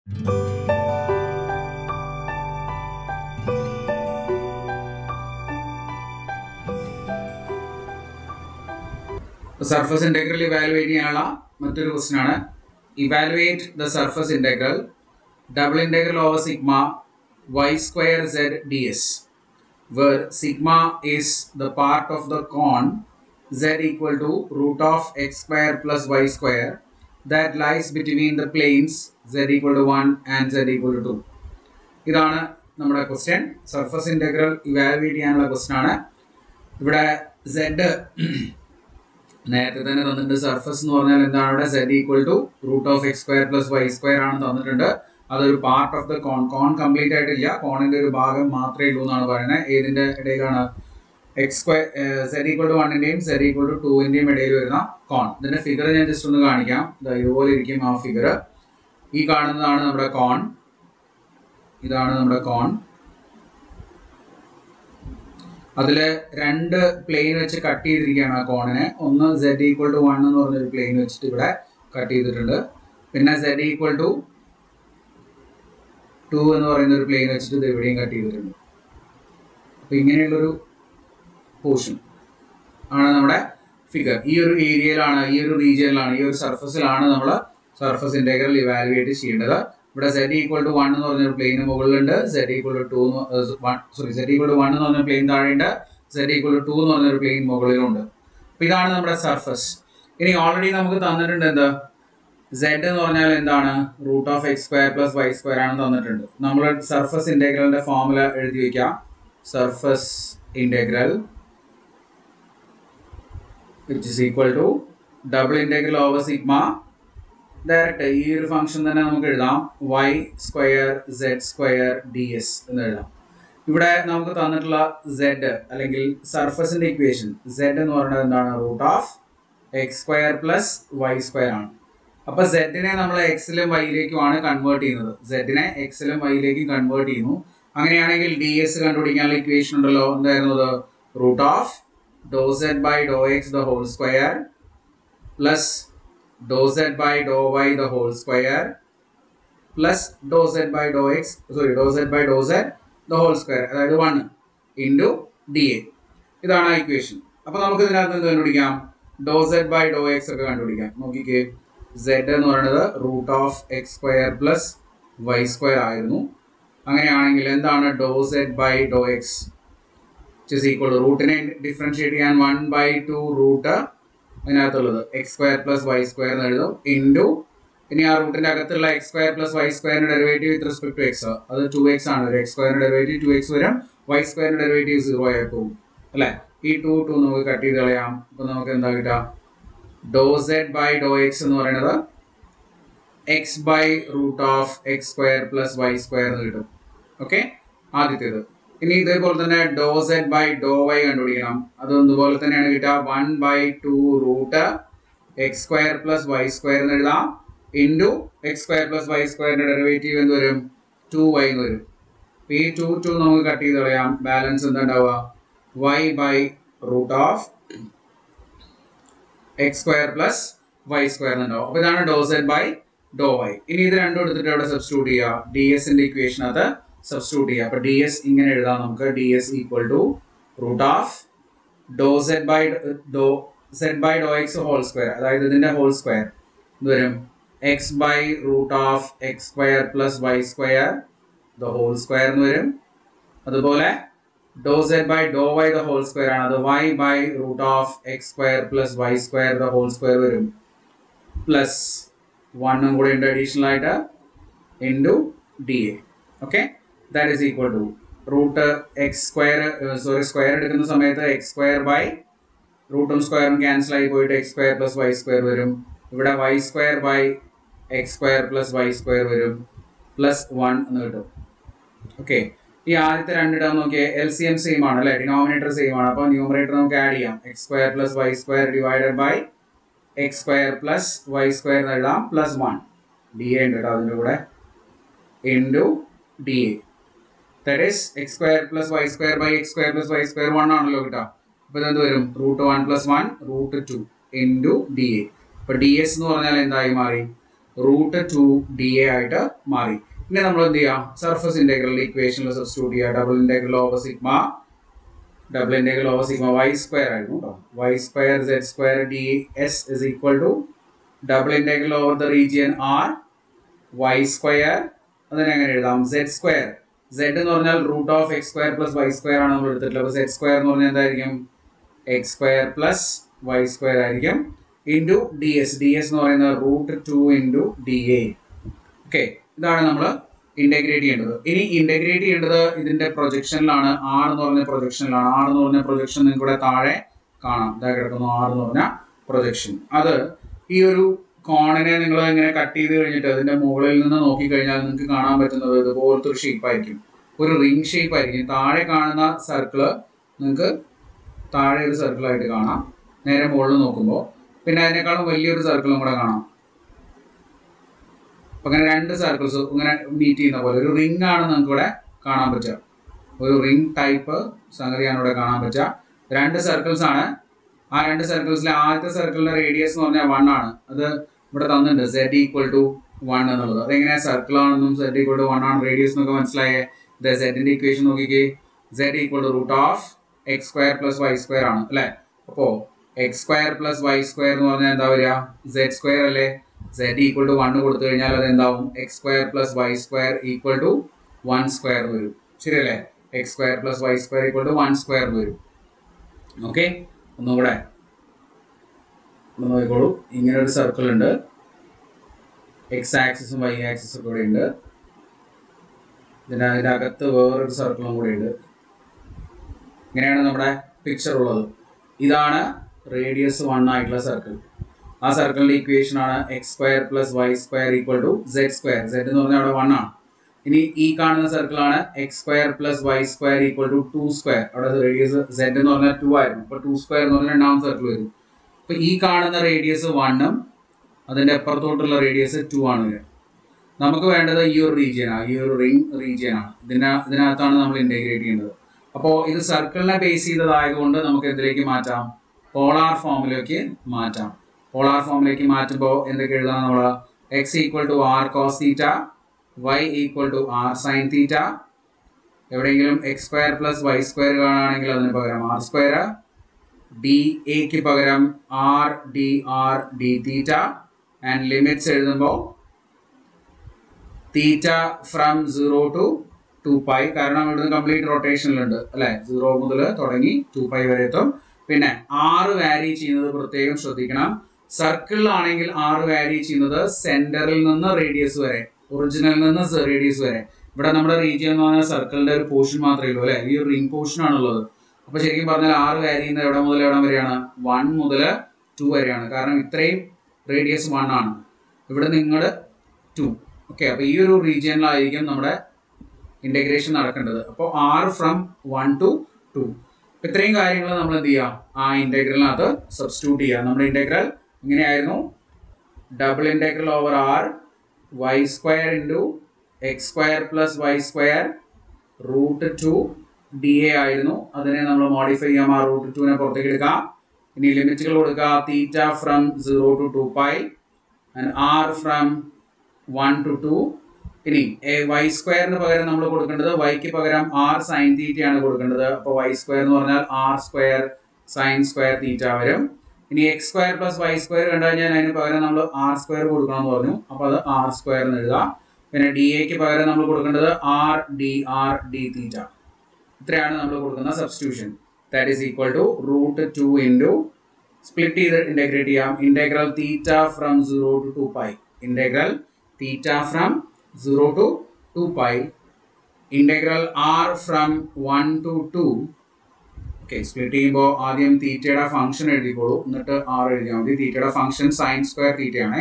Surface integral evaluate ചെയ്യാനുള്ള മറ്റൊരു question ആണ് evaluate the surface integral double integral over sigma y square z d s where sigma is the part of the cone z equal to root of x square plus y square that lies between the planes z equal to 1 and z equal to 2. ഇതാണ് നമ്മുടെ question surface integral evaluate ചെയ്യാനുള്ള question ആണ് ഇവിടെ Z നേരത്തെ തന്നെ തന്നിട്ടുണ്ട് surface എന്ന് പറഞ്ഞാൽ എന്താണ് ഇവിടെ z equal to root of x square plus y square ആണ് തന്നിട്ടുണ്ട് അതൊരു part of the cone cone complete ആയിട്ടില്ല കോണിന്റെ ഒരു ഭാഗം മാത്രമേ ഉള്ളൂ എന്നാണ് പറയുന്നത് ഏതിന്റെ ഇടയിലാണ് x square z equal to വണ്ണിന്റെയും സെഡ് ഈക്വൽ ടു ടൂവിന്റെയും ഇടയിൽ വരുന്ന കോൺ ഇതിന്റെ ഫിഗർ ഞാൻ ജസ്റ്റ് ഒന്ന് കാണിക്കാം ദാ ഇതുപോലെ ഇരിക്കും ആ ഫിഗർ ഈ കാണുന്നതാണ് നമ്മുടെ കോൺ ഇതാണ് നമ്മുടെ കോൺ അതില് രണ്ട് പ്ലെയിൻ വെച്ച് കട്ട് ചെയ്തിരിക്കുകയാണ് ആ കോണിനെ ഒന്ന് സെഡ് ഈക്വൽ ടു വൺ എന്ന് പറഞ്ഞൊരു പ്ലെയിൻ വെച്ചിട്ട് ഇവിടെ കട്ട് ചെയ്തിട്ടുണ്ട് പിന്നെ സെഡ് ഈക്വൽ ടു ടു എന്ന് പറയുന്ന ഒരു പ്ലെയിൻ വെച്ചിട്ട് ഇത് എവിടെയും കട്ട് ചെയ്തിട്ടുണ്ട് അപ്പൊ ഇങ്ങനെയുള്ളൊരു പോർഷൻ ആണ് നമ്മുടെ ഫിഗർ ഈ ഒരു ഏരിയയിലാണ് ഈ ഒരു റീജിയനിലാണ് ഈ ഒരു സർഫസിലാണ് നമ്മൾ സർഫസ് ഇന്റഗ്രൽ ഇവാലുവേറ്റ് ചെയ്യേണ്ടത് ഇവിടെ സെഡ് ഈക്വൽ ടു വൺ എന്ന് പറഞ്ഞൊരു പ്ലെയിന് മുകളിലുണ്ട് z equal to two sorry z equal to one എന്ന് പറഞ്ഞ പ്ലെയിൻ താഴെയുണ്ട് സെഡ് ഈക്വൽ ടു ടു എന്ന് പറഞ്ഞൊരു പ്ലെയിൻ മുകളിലുണ്ട് അപ്പൊ ഇതാണ് നമ്മുടെ സർഫസ് ഇനി ഓൾറെഡി നമുക്ക് തന്നിട്ടുണ്ട് എന്താ സെഡ് എന്ന് പറഞ്ഞാൽ എന്താണ് root of x square plus y square ആണ് തന്നിട്ടുണ്ട് നമ്മൾ സർഫസ് ഇന്റഗ്രലിന്റെ ഫോർമുല എഴുതി വെക്കാം surface integral which is equal to double integral over sigma direct ഈ ഒരു ഫംഗ്ഷൻ തന്നെ നമുക്ക് എഴുതാം y square z square d s എന്ന് എഴുതാം ഇവിടെ നമുക്ക് തന്നിട്ടുള്ള സെഡ് അല്ലെങ്കിൽ സർഫസിന്റെ ഇക്വേഷൻ സെഡ് എന്ന് പറയുന്നത് എന്താണ് root of x square plus y square ആണ് അപ്പൊ സെഡിനെ നമ്മൾ എക്സിലും വൈയിലേക്കുമാണ് കൺവേർട്ട് ചെയ്യുന്നത് സെഡിനെ എക്സിലും വൈയിലേക്കും കൺവേർട്ട് ചെയ്യുന്നു അങ്ങനെയാണെങ്കിൽ ഡി എസ് കണ്ടുപിടിക്കാനുള്ള ഇക്വേഷൻ ഉണ്ടല്ലോ എന്തായിരുന്നു root of do z by do x the whole square plus do z by do y the whole square plus do z by do x sorry do z by do z the whole square അതായത് one into d a ഇതാണ് ആ equation അപ്പൊ നമുക്ക് ഇതിനകത്ത് എന്ത് കണ്ടുപിടിക്കാം do z by do x ഒക്കെ കണ്ടുപിടിക്കാം നോക്കിക്കേ സെഡ് എന്ന് പറയുന്നത് root of x square plus y square ആയിരുന്നു അങ്ങനെയാണെങ്കിൽ എന്താണ് do z by do x is equal റൂട്ടിനെ ഡിഫറൻഷിയേറ്റ് ചെയ്യാൻ വൺ ബൈ ടു റൂട്ട് അതിനകത്തുള്ളത് x square plus y square എന്ന് എഴുതും ഇൻറ്റു ഇനി ആ റൂട്ടിന്റെ അകത്തുള്ള എക്സ് സ്ക്വയർ പ്ലസ് വൈ സ്ക്വയറിന്റെ derivative with respect to x അത് ടു എക്സ് ആണ് ഒരു എക്സ് സ്ക്വയറിന്റെ ഡെറിവേറ്റീവ് ടു എക്സ് വരും വൈ സ്ക്വയറിന്റെ ഡെറിവേറ്റീവ് സീറോ ആയി പോകും അല്ലെ ഈ ടു ടു നമുക്ക് കട്ട് ചെയ്ത് കളയാം അപ്പൊ നമുക്ക് എന്താ കിട്ടുക do z by do x എന്ന് പറയുന്നത് x by root of x square plus y square എന്ന് കിട്ടും ഓക്കെ ആദ്യത്തേത് ഇനി ഇതേപോലെ തന്നെ do z by do y കണ്ടുപിടിക്കണം അത് ഇതുപോലെ തന്നെയാണ് കിട്ടുക one by two root x square plus y square എന്ന് എഴുതാം into x square plus y സ്ക്വയറിന്റെ ഡെറിവേറ്റീവ് എന്ത് വരും ടു വൈ എന്ന് വരും ഈ ടു ടു നമുക്ക് കട്ട് ചെയ്ത് കളയാം ബാലൻസ് എന്താ ഉണ്ടാവുക y by root of x square plus y square എന്നുണ്ടാവും അപ്പൊ ഇതാണ് do z by do y ഇനി ഇത് രണ്ടും എടുത്തിട്ട് അവിടെ സബ്സ്റ്റിറ്റ്യൂട്ട് ചെയ്യുക ഡി എസിന്റെ ഇക്വേഷൻ അത് സബ്സ്റ്റിറ്റ്യൂട്ട് ചെയ്യുക അപ്പൊ ഡി എസ് ഇങ്ങനെ എഴുതാം നമുക്ക് d s equal to root of do z by do z by do x whole square അതായത് ഇതിന്റെ ഹോൾ സ്ക്വയർ ഇത് വരും x by root of x square plus y square the whole square എന്ന് വരും അതുപോലെ do z by do y the whole square ആണ് അത് y by root of x square plus y square the whole square വരും plus വണ്ണും കൂടെ ഉണ്ട് additional ആയിട്ട് into d a okay that is equal to root x square sorry square എടുക്കുന്ന സമയത്ത് X square by റൂട്ടും സ്ക്വയറും ക്യാൻസൽ ആയി പോയിട്ട് x square plus y square വരും ഇവിടെ y square by x square plus y square വരും പ്ലസ് വൺ എന്ന് കിട്ടും ഓക്കെ ഈ ആദ്യത്തെ രണ്ട് ടേം നോക്കിയാൽ എൽ സി എം സെയിം ആണ് അല്ലെ ഡിനോമിനേറ്റർ സെയിം ആണ് അപ്പോൾ ന്യൂമറേറ്റർ നമുക്ക് ആഡ് ചെയ്യാം x square plus y square divided by x square plus y square എന്ന് എഴുതാം പ്ലസ് വൺ ഡി എ ഉണ്ട് കേട്ടോ അതിൻ്റെ കൂടെ into d a that is x square plus y square by x square plus y square one ആണല്ലോ കിട്ടുക അപ്പോൾ ഇതെന്ത് വരും root one plus one root two into d a അപ്പോൾ ഡി എസ് എന്ന് പറഞ്ഞാൽ എന്തായി മാറി റൂട്ട് ടു ഡി എ ആയിട്ട് മാറി ഇനി നമ്മൾ എന്ത് ചെയ്യാം സർഫസ് ഇന്റഗ്രൽ ഇക്വേഷനിൽ സബ്സ്റ്റിറ്റ്യൂട്ട് ചെയ്യുക double integral over sigma double integral over sigma y square ആയിരുന്നു കേട്ടോ y square z square d s is equal to double integral over the region r y square അതിനെ എങ്ങനെ എഴുതാം സെഡ് സ്ക്വയർ സെഡ് എന്ന് പറഞ്ഞാൽ root of x square plus y square ആണ് നമ്മൾ എടുത്തിട്ടുള്ളത് അപ്പോൾ സെഡ് സ്ക്വയർ എന്ന് പറഞ്ഞാൽ എന്തായിരിക്കും x square plus y square ആയിരിക്കും into D S d s എന്ന് പറയുന്നത് root two into d a okay ഇതാണ് നമ്മൾ ഇന്റഗ്രേറ്റ് ചെയ്യേണ്ടത് ഇനി ഇന്റഗ്രേറ്റ് ചെയ്യേണ്ടത് ഇതിന്റെ പ്രൊജക്ഷനിലാണ് ആർ എന്ന് പറഞ്ഞ പ്രൊജക്ഷനിലാണ് ആർ എന്ന് പറഞ്ഞ പ്രൊജക്ഷൻ നിങ്ങൾക്ക് ഇവിടെ താഴെ കാണാം ഇതാ കിടക്കുന്നു ആർ എന്ന് പറഞ്ഞ പ്രൊജക്ഷൻ അത് ഈ ഒരു കോണിനെ നിങ്ങൾ ഇങ്ങനെ കട്ട് ചെയ്ത് കഴിഞ്ഞിട്ട് അതിന്റെ മുകളിൽ നിന്ന് നോക്കിക്കഴിഞ്ഞാൽ നിങ്ങൾക്ക് കാണാൻ പറ്റുന്നത് ഇതുപോലത്തെ ഒരു ഷേപ്പ് ആയിരിക്കും ഒരു റിംഗ് ഷേപ്പ് ആയിരിക്കും താഴെ കാണുന്ന സർക്കിള് നിങ്ങൾക്ക് താഴെ ഒരു സർക്കിളായിട്ട് കാണാം നേരെ മുകളിൽ നോക്കുമ്പോൾ പിന്നെ അതിനേക്കാളും വലിയൊരു സർക്കിളും കൂടെ കാണാം അപ്പൊ അങ്ങനെ രണ്ട് സർക്കിൾസ് ഇങ്ങനെ മീറ്റ് ചെയ്യുന്ന പോലെ ഒരു റിംഗ് ആണ് നിങ്ങൾക്ക് ഇവിടെ കാണാൻ പറ്റുക ഒരു റിംഗ് ടൈപ്പ് സംഗതിയാണ് ഇവിടെ കാണാൻ പറ്റുക രണ്ട് സർക്കിൾസ് ആണ് ആ രണ്ട് സർക്കിൾസിലെ ആദ്യത്തെ സർക്കിളിന്റെ റേഡിയസ് എന്ന് പറഞ്ഞാൽ വൺ ആണ് അത് ഇവിടെ തന്നിട്ടുണ്ട് സെഡ് ഈക്വൽ ടു വൺ എന്നുള്ളത് അതെങ്ങനെയാ സർക്കിൾ ആണെന്നും സെഡ് ഈക്വൽ ടു വൺ ആണ് റേഡിയസ് എന്നൊക്കെ മനസ്സിലായേ ഇത് സെഡിന്റെ ഇക്വേഷൻ നോക്കിക്കേ z equal to root of x square plus y square ആണ് അല്ലേ അപ്പോ x square plus y square എന്ന് പറഞ്ഞാൽ എന്താ വരിക സെഡ് സ്ക്വയർ അല്ലേ സെഡ് ഈക്വൽ ടു വൺ കൊടുത്തു കഴിഞ്ഞാൽ അത് എന്താവും x square plus y square equal to one square വരും ശരിയല്ലേ x square plus y square equal to one square വരും ഓക്കെ ഒന്നുകൂടെ ഇവിടെ നോക്കിക്കോളൂ ഇങ്ങനെ ഒരു സർക്കിൾ ഉണ്ട് എക്സ് ആക്സിസും വൈ ആക്സിസും ഒക്കെ ഇവിടെ ഉണ്ട് ഇതിന് ഇതിനകത്ത് വേറൊരു സർക്കിളും കൂടെ ഉണ്ട് ഇങ്ങനെയാണ് നമ്മുടെ പിക്ചർ ഉള്ളത് ഇതാണ് റേഡിയസ് വൺ ആയിട്ടുള്ള സർക്കിൾ ആ സർക്കിളിന്റെ ഇക്വേഷൻ ആണ് x square plus y square equal to z square z എന്ന് പറഞ്ഞാൽ അവിടെ വൺ ആണ് ഇനി ഈ കാണുന്ന സർക്കിൾ ആണ് x square plus y square equal to two square അവിടെ റേഡിയസ് സെഡ് എന്ന് പറഞ്ഞാൽ ടു ആയിരുന്നു അപ്പൊ ടു സ്ക്വയർ എന്ന് പറഞ്ഞാൽ രണ്ടാമത്തെ സർക്കിൾ വരും അപ്പൊ ഈ കാണുന്ന റേഡിയസ് വണ്ണും അതിന്റെ അപ്പുറത്തോട്ടുള്ള റേഡിയസ് ടു ആണ് വരിക നമുക്ക് വേണ്ടത് ഈ ഒരു റീജിയൻ ആണ് ഈ ഒരു റിംഗ് റീജിയൻ ആണ് ഇതിന ഇതിനകത്താണ് നമ്മൾ ഇന്റഗ്രേറ്റ് ചെയ്യുന്നത് അപ്പോൾ ഇത് സർക്കിളിനെ ബേസ് ചെയ്തതായതുകൊണ്ട് നമുക്ക് എന്തിലേക്ക് മാറ്റാം പോളാർ ഫോമിലേക്ക് മാറ്റാം പോളാർ ഫോമിലേക്ക് മാറ്റുമ്പോൾ എന്തൊക്കെ എഴുതാം നമ്മൾ x equal to r cos theta y equal to r sine theta എവിടെയെങ്കിലും x square plus y square കാണുകയാണെങ്കിൽ അതിന് പകരം ആർ സ്ക്വയർ ഡി എക്ക് പകരം r d r d theta and limits എഴുതുമ്പോൾ theta from zero to two pi കാരണം ഇവിടുന്ന് complete റൊട്ടേഷനിലുണ്ട് അല്ലെ സീറോ മുതൽ തുടങ്ങി ടു പൈ വരെ എത്തും പിന്നെ ആറ് വാരി ചെയ്യുന്നത് പ്രത്യേകം ശ്രദ്ധിക്കണം സർക്കിളിലാണെങ്കിൽ ആറ് വാരി ചെയ്യുന്നത് സെന്ററിൽ നിന്ന് റേഡിയസ് വരെ ഒറിജിനലിൽ നിന്ന് റേഡിയസ് വരെ ഇവിടെ നമ്മുടെ റീജിയൻ എന്ന് പറഞ്ഞാൽ സർക്കിളിന്റെ ഒരു പോർഷൻ മാത്രമേ ഉള്ളൂ അല്ലെ ഈ ഒരു റിംഗ് പോർഷൻ ആണുള്ളത് അപ്പൊ ശരിക്കും പറഞ്ഞാൽ ആറ് വാരി ചെയ്യുന്നത് എവിടെ മുതൽ എവിടെ വരെയാണ് വൺ മുതൽ ടു വരെയാണ് കാരണം ഇത്രയും റേഡിയസ് വൺ ആണ് ഇവിടെ നിങ്ങൾ ടു ഓക്കെ അപ്പൊ ഈ ഒരു റീജിയനിലായിരിക്കും നമ്മുടെ ഇന്റഗ്രേഷൻ നടക്കേണ്ടത് അപ്പോൾ r from one to two ഇത്രയും കാര്യങ്ങൾ നമ്മൾ എന്ത് ചെയ്യാം ആ ഇന്റഗ്രലിനകത്ത് സബ്സ്റ്റിറ്റ്യൂട്ട് ചെയ്യാം നമ്മുടെ ഇന്റഗ്രൽ ഇങ്ങനെയായിരുന്നു double integral over r y square into x square plus y square root two d a ആയിരുന്നു അതിനെ നമ്മൾ മോഡിഫൈ ചെയ്യാം ആ റൂട്ട് ടുവിനെ പുറത്തേക്ക് എടുക്കാം ഇനി ലിമിറ്റുകൾ കൊടുക്കുക theta from zero to two pi and r from one to two ഇനി വൈ സ്ക്വയറിന് പകരം നമ്മൾ കൊടുക്കേണ്ടത് വൈക്ക് പകരം ആർ സൈൻ തീറ്റയാണ് കൊടുക്കേണ്ടത് അപ്പോൾ വൈ സ്ക്വയർ എന്ന് പറഞ്ഞാൽ r square sine square theta വരും ഇനി x square plus y square കണ്ടു കഴിഞ്ഞാൽ അതിന് പകരം നമ്മൾ ആർ സ്ക്വയർ കൊടുക്കണം എന്ന് പറഞ്ഞു അപ്പോൾ അത് ആർ സ്ക്വയർ എന്ന് എഴുതാം പിന്നെ ഡി എക്ക് പകരം നമ്മൾ കൊടുക്കേണ്ടത് r d r d theta ഇത്രയാണ് നമ്മൾ കൊടുക്കുന്ന substitution that is equal to root two into split ചെയ്ത് ഇന്റഗ്രേറ്റ് ചെയ്യാം integral theta from zero to two pi integral theta from zero to two pi integral r from one to two okay split ചെയ്യുമ്പോൾ ആദ്യം തീറ്റയുടെ function എഴുതിക്കോളൂ എന്നിട്ട് R എഴുതിയാൽ മതി തീറ്റയുടെ function sine square തീറ്റയാണ്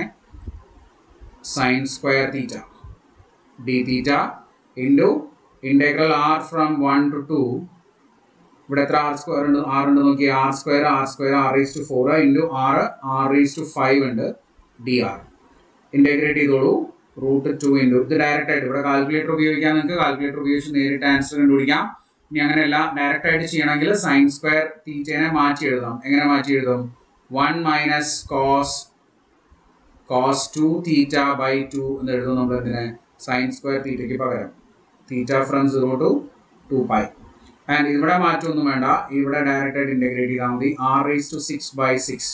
sine square theta d theta into integral r from one to two ഇവിടെ എത്ര ആർ സ്ക്വയർ ഉണ്ട് ആർ ഉണ്ട് നോക്കി r square r square r is to four into r r is to five ഉണ്ട് d r integrate ചെയ്തോളൂ root two into ഇത് direct ആയിട്ട് ഇവിടെ കാൽക്കുലേറ്റർ ഉപയോഗിക്കാൻ നിങ്ങൾക്ക് കാൽക്കുലേറ്റർ ഉപയോഗിച്ച് നേരിട്ട് ആൻസർ കണ്ടുപിടിക്കാം ഇനി അങ്ങനെയല്ല ഡയറക്റ്റ് ആയിട്ട് ചെയ്യണമെങ്കിൽ സൈൻ സ്ക്വയർ തീറ്റേനെ മാറ്റി എഴുതാം എങ്ങനെ മാറ്റി എഴുതും one minus cos cos two theta by two എന്ന് എഴുതും നമ്മൾ എന്തിന് സൈൻ സ്ക്വയർ തീറ്റയ്ക്ക് പകരം theta from zero to two pi and ഇവിടെ മാറ്റമൊന്നും വേണ്ട ഇവിടെ ഡയറക്റ്റ് ആയിട്ട് ഇൻറ്റഗ്രേറ്റ് ചെയ്താൽ മതി r raise to six by six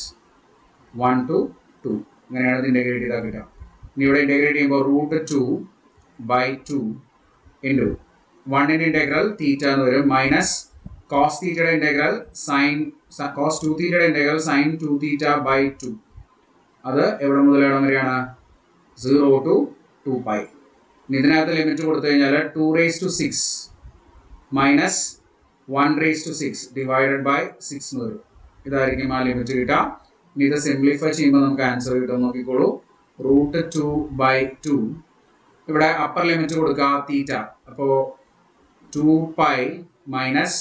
one to two ഇങ്ങനെയാണ് ഇത് ഇൻറ്റഗ്രേറ്റ് ചെയ്താൽ കിട്ടുക ഇനി ഇവിടെ ഇൻറ്റഗ്രേറ്റ് ചെയ്യുമ്പോൾ root two by two into വണ്ണിൻ്റെ ഇൻറ്റഗ്രൽ തീറ്റ എന്ന് വരും മൈനസ് കോസ് തീറ്റയുടെ ഇൻറ്റഗ്രൽ സൈൻ കോസ് ടു തീറ്റയുടെ integral sine two theta by two അത് എവിടെ മുതൽ എവിടെ വരെയാണ് സീറോ ടു ടു പൈ ഇതിനകത്ത് ലിമിറ്റ് കൊടുത്തു കഴിഞ്ഞാൽ two raise to six minus one raise to six divided by six എന്ന് വരും ഇതായിരിക്കും ആ ലിമിറ്റ് കിട്ടുക ഇനി ഇത് സിംപ്ലിഫൈ ചെയ്യുമ്പോൾ നമുക്ക് ആൻസർ കിട്ടും നോക്കിക്കോളൂ റൂട്ട് ടു ബൈ ടു ഇവിടെ അപ്പർ ലിമിറ്റ് കൊടുക്കുക തീറ്റ അപ്പോൾ two pi minus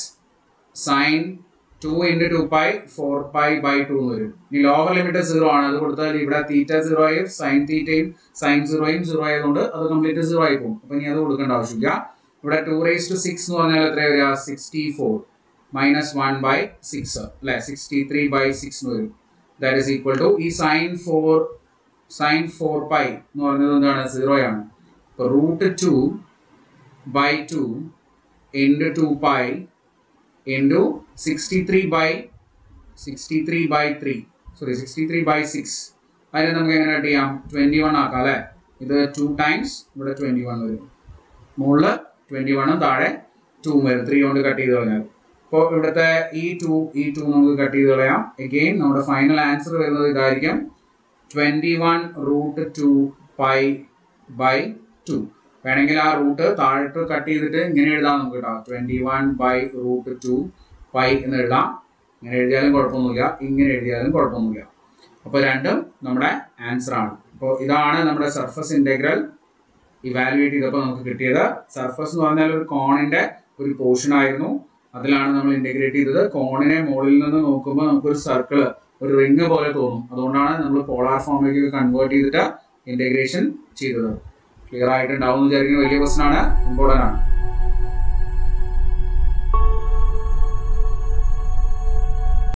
sine two into two pi four pi by two എന്ന് വരും ഇനി ലോവർ ലിമിറ്റ് സീറോ ആണ് അത് കൊടുത്താൽ ഇവിടെ തീറ്റ സീറോ ആയി സൈൻ തീറ്റയും സൈൻ സീറോയും സീറോ ആയതുകൊണ്ട് അത് കംപ്ലീറ്റ് സീറോ ആയി പോകും അപ്പം ഇനി അത് കൊടുക്കേണ്ട ആവശ്യമില്ല ഇവിടെ ടു റേസ് ടു സിക്സ് എന്ന് പറഞ്ഞാൽ എത്ര വരിക sixty four minus one by six അല്ലെ സിക്സ്റ്റി ത്രീ ബൈ സിക്സ് എന്ന് വരും ദാറ്റ് ഈസ് ഈക്വൽ ടു ഈ sine four sine four pi എന്ന് പറഞ്ഞത് എന്താണ് സീറോ ആണ് അപ്പോൾ root two by two into two pi into sixty three by sixty three by three sorry sixty three by six അതിനെ നമുക്ക് എങ്ങനെ കട്ട് ചെയ്യാം ട്വൻറ്റി വൺ ആക്കാം അല്ലേ ഇത് ടു ടൈംസ് ഇവിടെ ട്വൻറ്റി വൺ വരും മുകളിൽ ട്വൻറ്റി വണ്ണും താഴെ ടു വരും ത്രീ കൊണ്ട് കട്ട് ചെയ്ത് കളഞ്ഞാൽ അപ്പോൾ ഇവിടുത്തെ ഈ ടു ഈ ടു നമുക്ക് കട്ട് ചെയ്ത് കളയാം എഗെയിൻ നമ്മുടെ ഫൈനൽ ആൻസർ വരുന്നത് ഇതായിരിക്കും twenty one root two pi by two വേണമെങ്കിൽ ആ റൂട്ട് താഴോട്ട് കട്ട് ചെയ്തിട്ട് ഇങ്ങനെ എഴുതാം നമുക്ക് കേട്ടോ twenty one by root two pi എന്ന് എഴുതാം ഇങ്ങനെ എഴുതിയാലും കുഴപ്പമൊന്നുമില്ല ഇങ്ങനെ എഴുതിയാലും കുഴപ്പമൊന്നുമില്ല അപ്പോൾ രണ്ടും നമ്മുടെ ആൻസർ ആണ് അപ്പോൾ ഇതാണ് നമ്മുടെ സർഫസ് ഇൻറ്റഗ്രൽ ഇവാലുവേറ്റ് ചെയ്തപ്പോൾ നമുക്ക് കിട്ടിയത് സർഫസ് എന്ന് പറഞ്ഞാൽ ഒരു കോണിന്റെ ഒരു പോർഷൻ ആയിരുന്നു അതിലാണ് നമ്മൾ ഇന്റഗ്രേറ്റ് ചെയ്തത് കോണിനെ മുകളിൽ നിന്ന് നോക്കുമ്പോൾ നമുക്കൊരു സർക്കിൾ ഒരു റിങ് പോലെ തോന്നും അതുകൊണ്ടാണ് നമ്മൾ പോളാർ ഫോമിലേക്ക് കൺവേർട്ട് ചെയ്തിട്ട് ഇന്റഗ്രേഷൻ ചെയ്തത് ക്ലിയർ ആയിട്ടുണ്ടാവും എന്ന് വിചാരിക്കുന്ന വലിയ ക്വസ്റ്റൻ ആണ് ഇമ്പോർട്ടൻ്റ് ആണ്